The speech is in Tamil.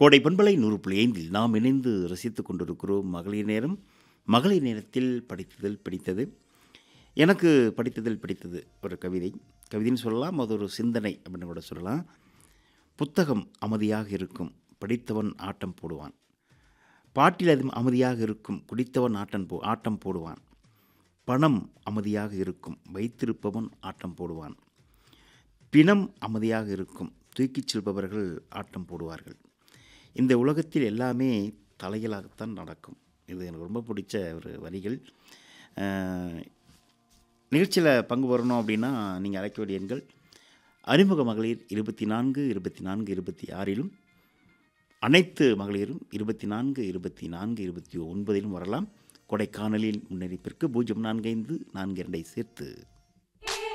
கோடை பண்பலை நூறு புள்ளி ஐந்தில் நாம் இணைந்து ரசித்துக் கொண்டிருக்கிறோம் மகளிர் நேரம் மகளிர் நேரத்தில் படித்ததில் பிடித்தது எனக்கு படித்ததில் பிடித்தது ஒரு கவிதை கவிதைன்னு சொல்லலாம் அது ஒரு சிந்தனை அப்படின்னு கூட சொல்லலாம் புத்தகம் அமைதியாக இருக்கும் படித்தவன் ஆட்டம் போடுவான் பாட்டில் அது அமைதியாக இருக்கும் குடித்தவன் ஆட்டம் போ ஆட்டம் போடுவான் பணம் அமைதியாக இருக்கும் வைத்திருப்பவன் ஆட்டம் போடுவான் பிணம் அமைதியாக இருக்கும் தூக்கிச் செல்பவர்கள் ஆட்டம் போடுவார்கள் இந்த உலகத்தில் எல்லாமே தலைகளாகத்தான் நடக்கும் இது எனக்கு ரொம்ப பிடிச்ச ஒரு வரிகள் நிகழ்ச்சியில் பங்கு வரணும் அப்படின்னா நீங்கள் அழைக்க வேண்டிய எண்கள் அறிமுக மகளிர் இருபத்தி நான்கு இருபத்தி நான்கு இருபத்தி ஆறிலும் அனைத்து மகளிரும் இருபத்தி நான்கு இருபத்தி நான்கு இருபத்தி ஒன்பதிலும் வரலாம் கொடைக்கானலில் முன்னறிப்பிற்கு பூஜ்ஜியம் நான்கு ஐந்து நான்கு இரண்டை சேர்த்து